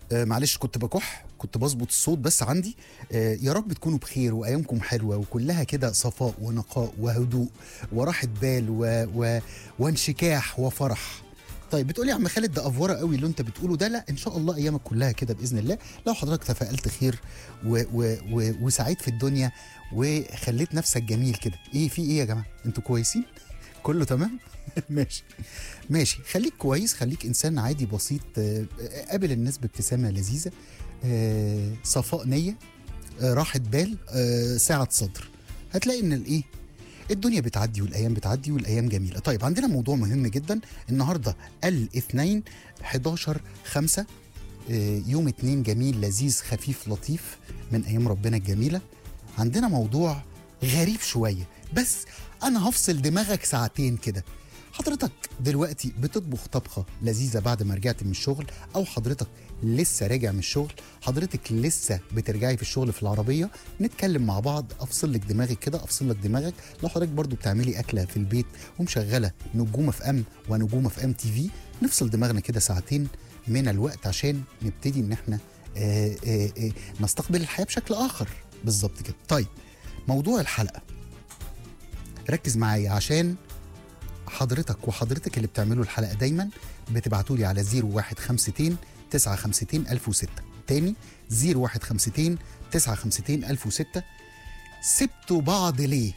آه معلش كنت بكح كنت بظبط الصوت بس عندي آه يا رب تكونوا بخير وايامكم حلوه وكلها كده صفاء ونقاء وهدوء وراحه بال و... و... وانشكاح وفرح طيب بتقولي يا عم خالد ده افوره قوي اللي انت بتقوله ده لا ان شاء الله ايامك كلها كده باذن الله لو حضرتك تفائلت خير و... و... و... وسعيد في الدنيا وخليت نفسك جميل كده ايه في ايه يا جماعه انتوا كويسين كله تمام ماشي ماشي خليك كويس خليك انسان عادي بسيط آه، قابل الناس بابتسامه لذيذه آه، صفاء نيه آه، راحه بال آه، سعه صدر هتلاقي ان الايه الدنيا بتعدي والايام بتعدي والايام جميله طيب عندنا موضوع مهم جدا النهارده الاثنين 11 5 آه، يوم اتنين جميل لذيذ خفيف لطيف من ايام ربنا الجميله عندنا موضوع غريب شويه بس انا هفصل دماغك ساعتين كده حضرتك دلوقتي بتطبخ طبخه لذيذه بعد ما رجعت من الشغل او حضرتك لسه راجع من الشغل حضرتك لسه بترجعي في الشغل في العربيه نتكلم مع بعض افصل لك دماغك كده افصل لك دماغك لو حضرتك برضو بتعملي اكله في البيت ومشغله نجوم في ام ونجوم في ام تي في نفصل دماغنا كده ساعتين من الوقت عشان نبتدي ان احنا آه آه آه نستقبل الحياه بشكل اخر بالظبط كده طيب موضوع الحلقه ركز معايا عشان حضرتك وحضرتك اللي بتعملوا الحلقه دايما بتبعتوا لي على 0152 952 1006 تاني 0152 952 1006 سبتوا بعض ليه؟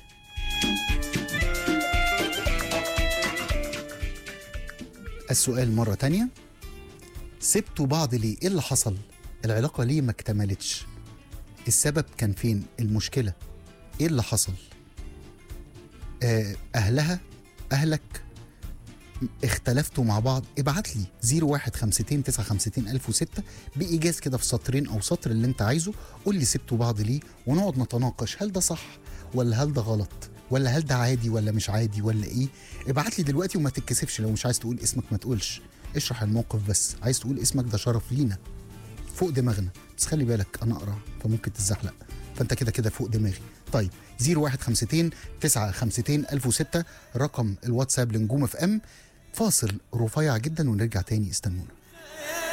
السؤال مرة تانية سبتوا بعض ليه؟ ايه اللي حصل؟ العلاقة ليه ما اكتملتش؟ السبب كان فين؟ المشكلة ايه اللي حصل؟ آه، اهلها اهلك اختلفتوا مع بعض ابعت لي 0152 952 1006 بايجاز كده في سطرين او سطر اللي انت عايزه قول لي سبتوا بعض ليه ونقعد نتناقش هل ده صح ولا هل ده غلط ولا هل ده عادي ولا مش عادي ولا ايه ابعت لي دلوقتي وما تتكسفش لو مش عايز تقول اسمك ما تقولش اشرح الموقف بس عايز تقول اسمك ده شرف لينا فوق دماغنا بس خلي بالك انا اقرا فممكن تتزحلق فانت كده كده فوق دماغي طيب 0152 952 1006 رقم الواتساب لنجوم اف ام فاصل رفيع جدا ونرجع تاني استنونا